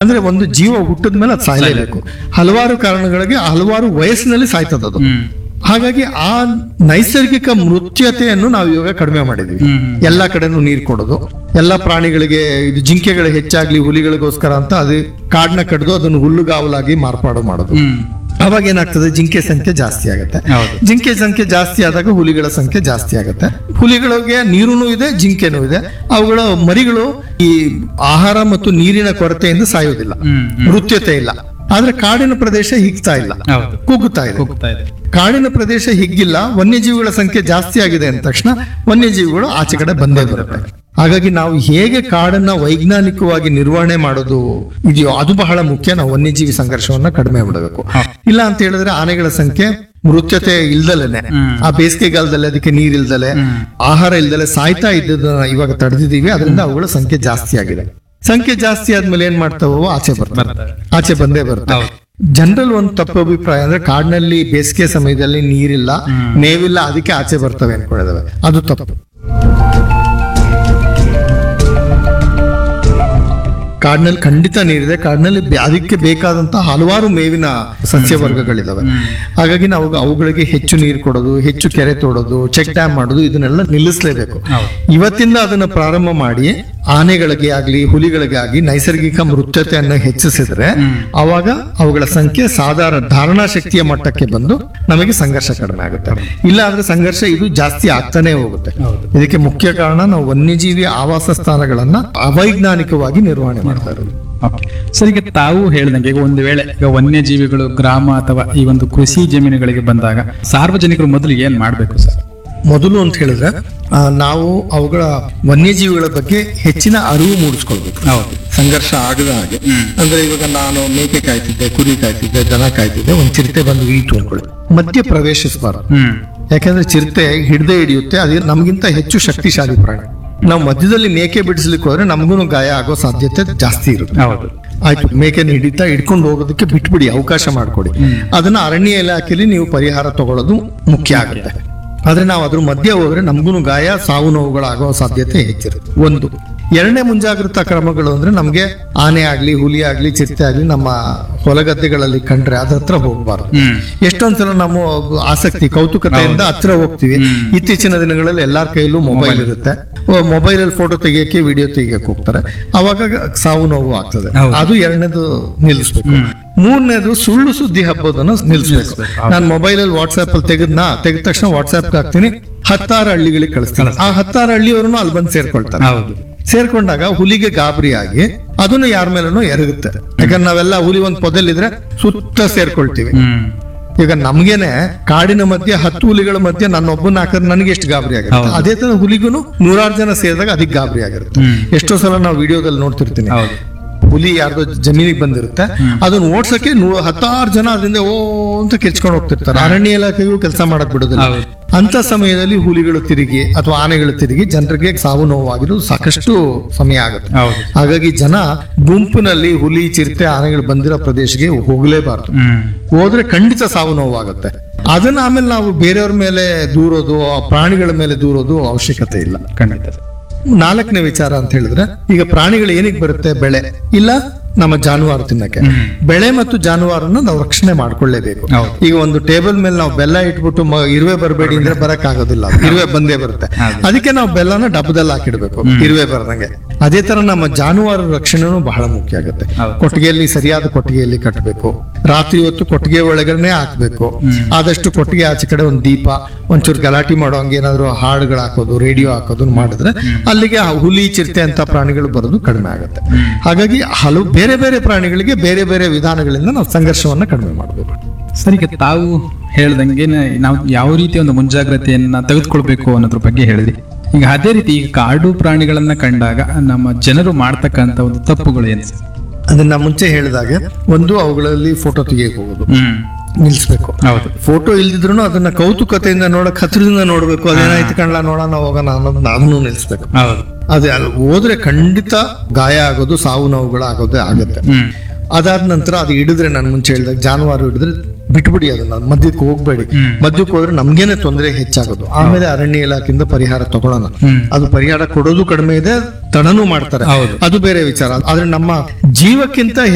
ಅಂದ್ರೆ ಒಂದು ಜೀವ ಹುಟ್ಟಿದ ಮೇಲೆ ಅದು ಸಾಯಲೇಬೇಕು ಹಲವಾರು ಕಾರಣಗಳಿಗೆ ಹಲವಾರು ವಯಸ್ಸಿನಲ್ಲಿ ಸಾಯ್ತದದು ಹ್ಮ್ ಹಾಗಾಗಿ ಆ ನೈಸರ್ಗಿಕ ಮೃತ್ಯತೆಯನ್ನು ನಾವು ಇವಾಗ ಕಡಿಮೆ ಮಾಡಿದ್ವಿ ಹ್ಮ್ ಎಲ್ಲಾ ಕಡೆನೂ ನೀರು ಕೊಡೋದು ಎಲ್ಲಾ ಪ್ರಾಣಿಗಳಿಗೆ ಇದು ಜಿಂಕೆಗಳು ಹೆಚ್ಚಾಗ್ಲಿ ಹುಲಿಗಳಿಗೋಸ್ಕರ ಅಂತ ಅದು ಕಾಡನ್ನ ಕಡ್ದು ಅದನ್ನು ಹುಲ್ಲುಗಾವಲಾಗಿ ಮಾರ್ಪಾಡು ಮಾಡೋದು ಹ್ಮ್ ಅವಾಗ ಏನಾಗ್ತದೆ ಜಿಂಕೆ ಸಂಖ್ಯೆ ಜಾಸ್ತಿ ಆಗುತ್ತೆ ಹೌದು ಜಿಂಕೆ ಸಂಖ್ಯೆ ಜಾಸ್ತಿ ಆದಾಗ ಹುಲಿಗಳ ಸಂಖ್ಯೆ ಜಾಸ್ತಿ ಆಗುತ್ತೆ ಹುಲಿಗಳಿಗೆ ನೀರುನೂ ಇದೆ ಜಿಂಕೆನೂ ಇದೆ ಅವುಗಳ ಮರಿಗಳು ಈ ಆಹಾರ ಮತ್ತು ನೀರಿನ ಕೊರತೆಯಿಂದ ಸಾಯೋದಿಲ್ಲ ಹ್ಮ್ ಹ್ಮ್. ಮೃತ್ಯತೆ ಇಲ್ಲ ಆದ್ರೆ ಕಾಡಿನ ಪ್ರದೇಶ ಹಿಗ್ತಾ ಇಲ್ಲ ಹೌದು ಕುಗ್ಗುತ್ತಾ ಇದೆ ಹೋಗ್ತಾ ಇದೆ ಕಾಡಿನ ಪ್ರದೇಶ ಹಿಗ್ಗಿಲ್ಲ ವನ್ಯಜೀವಿಗಳ ಸಂಖ್ಯೆ ಜಾಸ್ತಿ ಆಗಿದೆ ಅಂದ ತಕ್ಷಣ ವನ್ಯಜೀವಿಗಳು ಆಚೆ ಕಡೆ ಬಂದೇ ಬರುತ್ತೆ ಹಾಗಾಗಿ ನಾವು ಹೇಗೆ ಕಾಡನ್ನ ವೈಜ್ಞಾನಿಕವಾಗಿ ನಿರ್ವಹಣೆ ಮಾಡೋದು ಇದೆಯೋ ಅದು ಬಹಳ ಮುಖ್ಯ ನಾವು ವನ್ಯಜೀವಿ ಸಂಘರ್ಷವನ್ನ ಕಡಿಮೆ ಮಾಡಬೇಕು ಇಲ್ಲ ಅಂತ ಹೇಳಿದ್ರೆ ಆನೆಗಳ ಸಂಖ್ಯೆ ಮೃತ್ಯತೆ ಇಲ್ದಲೇನೆ ಹ್ಮ್. ಆ ಬೇಸಿಗೆಗಾಲದಲ್ಲಿ ಅದಕ್ಕೆ ನೀರ್ ಇಲ್ದಲೆ ಆಹಾರ ಇಲ್ದಲೆ ಸಾಯ್ತಾ ಇದ್ದದನ್ನ ಇವಾಗ ತಡೆದಿದ್ದೀವಿ ಅದರಿಂದ ಅವುಗಳ ಸಂಖ್ಯೆ ಜಾಸ್ತಿ ಆಗಿದೆ ಸಂಖ್ಯೆ ಜಾಸ್ತಿ ಆದ್ಮೇಲೆ ಏನ್ ಮಾಡ್ತಾವೋ ಆಚೆ ಬರ್ತವೆ ಬರ್ತವೆ ಆಚೆ ಬಂದೇ ಬರುತ್ತೆ ಹೌದು ಜನರಲ್ ಒಂದು ತಪ್ಪು ಅಭಿಪ್ರಾಯ ಅಂದ್ರೆ ಕಾಡಿನಲ್ಲಿ ಬೇಸಿಗೆ ಸಮಯದಲ್ಲಿ ನೀರಿಲ್ಲ ಮೇವಿಲ್ಲ ಅದಕ್ಕೆ ಆಚೆ ಬರ್ತವೆ ಅನ್ಕೊಂಡಿದಾವೆ ಅದು ತಪ್ಪು ಕಾಡಿನಲ್ಲಿ ಖಂಡಿತ ನೀರಿದೆ ಕಾಡಿನಲ್ಲಿ ಬೆ- ಅದಕ್ಕೆ ಬೇಕಾದಂತ ಹಲವಾರು ಮೇವಿನ ಸಸ್ಯ ವರ್ಗಗಳಿದಾವೆ ಹಾಗಾಗಿ ನಾವು ಅವುಗಳಿಗೆ ಹೆಚ್ಚು ನೀರು ಕೊಡೋದು ಹೆಚ್ಚು ಕೆರೆ ತೋಡೋದು ಚೆಕ್ ಡ್ಯಾಮ್ ಮಾಡೋದು ಇದನ್ನೆಲ್ಲ ನಿಲ್ಲಿಸಲೇಬೇಕು ಹೌದು ಇವತ್ತಿಂದ ಅದನ್ನ ಪ್ರಾರಂಭ ಮಾಡಿ ಆನೆಗಳಿಗೆ ಆಗ್ಲಿ ಹುಲಿಗಳಿಗೆ ಆಗ್ಲಿ ನೈಸರ್ಗಿಕ ಮೃತ್ಯತೆಯನ್ನು ಹೆಚ್ಚಿಸಿದ್ರೆ ಅವಾಗ ಅವುಗಳ ಸಂಖ್ಯೆ ಸಾಧಾರಣ ಧಾರಣಾ ಶಕ್ತಿಯ ಮಟ್ಟಕ್ಕೆ ಬಂದು ನಮಗೆ ಸಂಘರ್ಷ ಕಡಿಮೆ ಆಗುತ್ತೆ ಇಲ್ಲ ಅಂದ್ರೆ ಸಂಘರ್ಷ ಇದು ಜಾಸ್ತಿ ಆಗ್ತಾನೆ ಹೋಗುತ್ತೆ ಹೌದು. ಇದಕ್ಕೆ ಮುಖ್ಯ ಕಾರಣ ನಾವು ವನ್ಯಜೀವಿ ಆವಾಸ ಸ್ಥಾನಗಳನ್ನ ಅವೈಜ್ಞಾನಿಕವಾಗಿ ನಿರ್ವಹಣೆ ಮಾಡ್ತಾ ಇರೋದು ಓಕೆ. ಸರ್ ಈಗ ತಾವು ಹೇಳ್ದಂಗೆ ಈಗ ಒಂದು ವೇಳೆ ಈಗ ವನ್ಯಜೀವಿಗಳು ಗ್ರಾಮ ಅಥವಾ ಈ ಒಂದು ಕೃಷಿ ಜಮೀನುಗಳಿಗೆ ಬಂದಾಗ ಸಾರ್ವಜನಿಕರು ಮೊದಲು ಏನ್ ಮಾಡ್ಬೇಕು ಸರ್ ಮೊದಲು ಅಂತ ಹೇಳಿದ್ರೆ ಆ, ನಾವು ಅವುಗಳ ವನ್ಯಜೀವಿಗಳ ಬಗ್ಗೆ ಹೆಚ್ಚಿನ ಅರಿವು ಮೂಡಿಸ್ಕೊಳ್ಬೇಕು ಹೌದು ಸಂಘರ್ಷ ಆಗದ ಹಾಗೆ ಅಂದ್ರೆ ಇವಾಗ ನಾನು ಮೇಕೆ ಕಾಯ್ತಿದ್ದೆ ಕುರಿ ಕಾಯ್ತಿದ್ದೆ ದನ ಕಾಯ್ತಿದ್ದೆ ಒಂದ್ ಚಿರತೆ ಬಂದು ಇಳಿತು ಅನ್ಕೊಳ್ಳಿ ಮಧ್ಯ ಪ್ರವೇಶಿಸಬಾರದು ಹ್ಮ್ ಯಾಕಂದ್ರೆ ಚಿರತೆ ಹಿಡ್ದೆ ಹಿಡಿಯುತ್ತೆ ಅದು ನಮಗಿಂತ ಹೆಚ್ಚು ಶಕ್ತಿಶಾಲಿ ಪ್ರಾಣಿ ನಾವು ಮಧ್ಯದಲ್ಲಿ ಮೇಕೆ ಬಿಡಿಸ್ಲಿಕ್ಕೆ ಹೋದ್ರೆ ನಮಗೂ ಗಾಯ ಆಗೋ ಸಾಧ್ಯತೆ ಜಾಸ್ತಿ ಇರುತ್ತೆ ಹೌದು ಆಯ್ತು ಮೇಕೆನ ಹಿಡಿತಾ ಹಿಡ್ಕೊಂಡು ಹೋಗೋದಕ್ಕೆ ಬಿಟ್ಬಿಡಿ ಅವಕಾಶ ಮಾಡ್ಕೊಡಿ ಅದನ್ನ ಅರಣ್ಯ ಇಲಾಖೆಯಲ್ಲಿ ನೀವು ಪರಿಹಾರ ತಗೊಳ್ಳೋದು ಮುಖ್ಯ ಆಗುತ್ತೆ ಆದ್ರೆ ನಾವು ಅದ್ರ ಮಧ್ಯೆ ಹೋದ್ರೆ ನಮ್ಗೂ ಗಾಯ ಸಾವು ನೋವುಗಳಾಗೋ ಸಾಧ್ಯತೆ ಹೆಚ್ಚಿರುತ್ತೆ ಒಂದು ಎರಡನೇ ಮುಂಜಾಗ್ರತಾ ಕ್ರಮಗಳು ಅಂದ್ರೆ ನಮ್ಗೆ ಆನೆ ಆಗ್ಲಿ ಹುಲಿ ಆಗ್ಲಿ ಚಿರತೆ ಆಗ್ಲಿ ನಮ್ಮ ಹೊಲಗದ್ದೆಗಳಲ್ಲಿ ಕಂಡ್ರೆ ಅದ್ರ ಹತ್ರ ಹೋಗ್ಬಾರ್ದು ಹ್ಮ್ ಎಷ್ಟೊಂದ್ಸಲ ನಮ್ಮ ಆಸಕ್ತಿ ಕೌತುಕತೆಯಿಂದ ಹತ್ರ ಹೋಗ್ತೀವಿ ಇತ್ತೀಚಿನ ದಿನಗಳಲ್ಲಿ ಎಲ್ಲಾರ ಕೈಯಲ್ಲೂ ಮೊಬೈಲ್ ಇರುತ್ತೆ ಮೊಬೈಲ್ ಅಲ್ಲಿ ಫೋಟೋ ತೆಗಿಯಕ್ಕೆ ವಿಡಿಯೋ ತೆಗಿಯಕ್ಕೆ ಹೋಗ್ತಾರೆ ಅವಾಗ ಸಾವು ನೋವು ಆಗ್ತದೆ ಹೌದು. ಅದು ಎರಡನೇದು ನಿಲ್ಲಿಸ್ಬೇಕು ಮೂರನೇದು ಸುಳ್ಳು ಸುದ್ದಿ ಹಬ್ಬದನ್ನ ನಿಲ್ಲಿಸ್ಬೇಕು ನಾನು ಮೊಬೈಲ್ ಅಲ್ಲಿ ವಾಟ್ಸ್ಆಪ್ ಅಲ್ಲಿ ತೆಗೆದ್ನಾ ತೆಗೆದ ತಕ್ಷಣ ವಾಟ್ಸ್ಆಪ್ ಹಾಕ್ತೀನಿ ಹತ್ತಾರು ಹಳ್ಳಿಗಳಿಗೆ ಕಳಿಸ್ತೀನಿ ಆ ಹತ್ತಾರು ಹಳ್ಳಿಯವ್ರನ್ನು ಅಲ್ಲಿ ಬಂದು ಸೇರ್ಕೊಳ್ತಾರೆ ಹೌದು ಸೇರ್ಕೊಂಡಾಗ ಹುಲಿಗೆ ಗಾಬರಿ ಆಗಿ ಅದನ್ನು ಯಾರ ಮೇಲೂ ಎರಗುತ್ತೆ ಯಾಕಂದ್ರೆ ನಾವೆಲ್ಲ ಹುಲಿ ಒಂದ್ ಪೊದೆಲಿದ್ರೆ ಸುತ್ತ ಸೇರ್ಕೊಳ್ತೀವಿ ಹ್ಮ್ ಈಗ ನಮ್ಗೇನೆ ಕಾಡಿನ ಮಧ್ಯೆ ಹತ್ತು ಹುಲಿಗಳ ಮಧ್ಯೆ ನನ್ನ ಒಬ್ಬನ ಹಾಕಿದ್ರೆ ನನಗೆ ಎಷ್ಟು ಗಾಬರಿ ಆಗಿರುತ್ತೆ ಹೌದು. ಅದೇ ತರ ಹುಲಿಗೂ ನೂರಾರು ಜನ ಸೇರಿದಾಗ ಅದಕ್ಕೆ ಗಾಬರಿ ಆಗಿರುತ್ತೆ ಹ್ಮ್. ಎಷ್ಟೋ ಸಲ ನಾವು ವಿಡಿಯೋದಲ್ಲಿ ನೋಡ್ತಿರ್ತೀನಿ ಹೌದು ಹುಲಿ ಯಾರ್ದೋ ಜಮೀನಿಗೆ ಬಂದಿರುತ್ತೆ ಅದನ್ನ ಓಡ್ಸಕ್ಕೆ ನೂ- ಹತ್ತಾರು ಜನ ಅದರಿಂದ ಓ ಅಂತ ಕೆಚ್ಕೊಂಡು ಹೋಗ್ತಿರ್ತಾರೆ ಅರಣ್ಯ ಇಲಾಖೆಗೂ ಕೆಲಸ ಮಾಡಕ್ ಬಿಡೋದಿಲ್ಲ ಹೌದು. ಅಂತ ಸಮಯದಲ್ಲಿ ಹುಲಿಗಳು ತಿರುಗಿ ಅಥವಾ ಆನೆಗಳು ತಿರುಗಿ ಜನರಿಗೆ ಸಾವು ನೋವಾಗಿರೋದು ಸಾಕಷ್ಟು ಸಮಯ ಆಗುತ್ತೆ ಹೌದು ಹಾಗಾಗಿ ಜನ ಗುಂಪಿನಲ್ಲಿ ಹುಲಿ ಚಿರತೆ ಆನೆಗಳು ಬಂದಿರೋ ಪ್ರದೇಶಕ್ಕೆ ಹೋಗಲೇಬಾರದು ಹ್ಮ್ ಹೋದ್ರೆ ಖಂಡಿತ ಸಾವು ನೋವಾಗುತ್ತೆ ಅದನ್ನ ಆಮೇಲೆ ನಾವು ಬೇರೆಯವ್ರ ಮೇಲೆ ದೂರೋದು ಆ ಪ್ರಾಣಿಗಳ ಮೇಲೆ ದೂರೋದು ಅವಶ್ಯಕತೆ ಇಲ್ಲ ಖಂಡಿತ ಸರ್ ನಾಲ್ಕನೇ ವಿಚಾರ ಅಂತ ಹೇಳಿದ್ರೆ ಈಗ ಪ್ರಾಣಿಗಳು ಏನಕ್ಕೆ ಬರುತ್ತೆ ಬೆಳೆ ಇಲ್ಲ ನಮ್ಮ ಜಾನುವಾರು ತಿನ್ನಕ್ಕೆ ಹ್ಮ್. ಬೆಳೆ ಮತ್ತು ಜಾನುವಾರನ್ನ ನಾವು ರಕ್ಷಣೆ ಮಾಡ್ಕೊಳ್ಳೇಬೇಕು ಹೌದು. ಈಗ ಒಂದು ಟೇಬಲ್ ಮೇಲೆ ನಾವು ಬೆಲ್ಲ ಇಟ್ಬಿಟ್ಟು ಮ- ಇರುವೆ ಬರಬೇಡಿ ಅಂದ್ರೆ ಬರಕ್ ಆಗೋದಿಲ್ಲ ಅದು. ಇರುವೆ ಬಂದೇ ಬರುತ್ತೆ ಹೌದು. ಅದಕ್ಕೆ ನಾವು ಬೆಲ್ಲನ ಡಬ್ಬದಲ್ಲಿ ಹಾಕಿಡ್ಬೇಕು ಇರುವೆ ಬರದಂಗೆ ಅದೇ ತರ ನಮ್ಮ ಜಾನುವಾರು ರಕ್ಷಣೆನೂ ಬಹಳ ಮುಖ್ಯ ಆಗುತ್ತೆ ಹೌದು. ಕೊಟ್ಟಿಗೆಯಲ್ಲಿ ಸರಿಯಾದ ಕೊಟ್ಟಿಗೆಯಲ್ಲಿ ಕಟ್ಟಬೇಕು ರಾತ್ರಿ ಹೊತ್ತು ಕೊಟ್ಟಿಗೆ ಒಳಗಡೆ ಹಾಕ್ಬೇಕು ಆದಷ್ಟು ಕೊಟ್ಟಿಗೆ ಆಚೆ ಕಡೆ ಒಂದು ದೀಪ ಒಂಚೂರು ಗಲಾಟೆ ಮಾಡೋ ಹಂಗೆ ಏನಾದ್ರು ಹಾಡುಗಳು ಹಾಕೋದು ರೇಡಿಯೋ ಹಾಕೋದು ಮಾಡಿದ್ರೆ ಅಲ್ಲಿಗೆ ಆ ಹುಲಿ ಚಿರತೆ ಅಂತ ಪ್ರಾಣಿಗಳು ಬರೋದು ಕಡಿಮೆ ಆಗುತ್ತೆ ಹಾಗಾಗಿ ಹಲವು ಬೇರೆ ಬೇರೆ ಪ್ರಾಣಿಗಳಿಗೆ ಬೇರೆ ಬೇರೆ ವಿಧಾನಗಳಿಂದ ನಾವು ಸಂಘರ್ಷವನ್ನ ಕಡಿಮೆ ಮಾಡಬೇಕು ಸರ್ ಈಗ ತಾವು ಹೇಳ್ದಂಗೆ ನಾವು ಯಾವ ರೀತಿ ಒಂದು ಮುಂಜಾಗ್ರತೆಯನ್ನ ತೆಗೆದುಕೊಳ್ಬೇಕು ಅನ್ನೋದ್ರ ಬಗ್ಗೆ ಹೇಳಿದ್ರಿ ಈಗ ಅದೇ ರೀತಿ ಈಗ ಕಾಡು ಪ್ರಾಣಿಗಳನ್ನ ಕಂಡಾಗ ನಮ್ಮ ಜನರು ಮಾಡ್ತಕ್ಕಂತ ಒಂದು ತಪ್ಪುಗಳು ಏನು ಸರ್ ಅದನ್ನ ಮುಂಚೆ ಹೇಳಿದಾಗೆ ಒಂದು ಅವುಗಳಲ್ಲಿ ಫೋಟೋ ತೆಗಿಯಕ್ ಹೋಗೋದು ಹ್ಮ್ ನಿಲ್ಸ್ಬೇಕು ಹೌದು ಫೋಟೋ ಇಲ್ದಿದ್ರು ಅದನ್ನ ಕೌತುಕತೆಯಿಂದ ನೋಡಕ್ ಹತ್ರದಿಂದ ನೋಡ್ಬೇಕು ಅದೇನಾಯ್ತು ಕಣ್ಲ ನೋಡೋಣ ಹೋಗೋಣ ಅನ್ನೋದನ್ನ ಅದನ್ನು ನಿಲ್ಸ್ಬೇಕು ಹೌದು ಅದೇ ಅಲ್ಲಿ ಹೋದ್ರೆ ಖಂಡಿತ ಗಾಯ ಆಗೋದು ಸಾವು ನೋವುಗಳು ಆಗೋದೇ ಆಗುತ್ತೆ ಹ್ಮ್ ಅದಾದ ನಂತರ ಅದು ಹಿಡಿದ್ರೆ ನಾನು ಮುಂಚೆ ಹೇಳಿದಾಗ ಜಾನುವಾರು ಹಿಡಿದ್ರೆ ಬಿಟ್ಬಿಡಿ ಅದನ್ನ ಮಧ್ಯಕ್ಕೆ ಹೋಗ್ಬೇಡಿ ಹ್ಮ್. ಮಧ್ಯಕ್ಕೆ ಹೋದ್ರೆ ನಮ್ಗೇನೆ ತೊಂದರೆ ಹೆಚ್ಚಾಗೋದು ಆಮೇಲೆ ಅರಣ್ಯ ಇಲಾಖೆಯಿಂದ ಪರಿಹಾರ ತಗೊಳ್ಳೋಣ ಹ್ಮ್. ಅದು ಪರಿಹಾರ ಕೊಡೋದು ಕಡಿಮೆ ಇದೆ ತಡನೂ ಮಾಡ್ತಾರೆ ಹೌದು. ಅದು ಬೇರೆ ವಿಚಾರ ಆದ್ರೆ ನಮ್ಮ ಜೀವಕ್ಕಿಂತ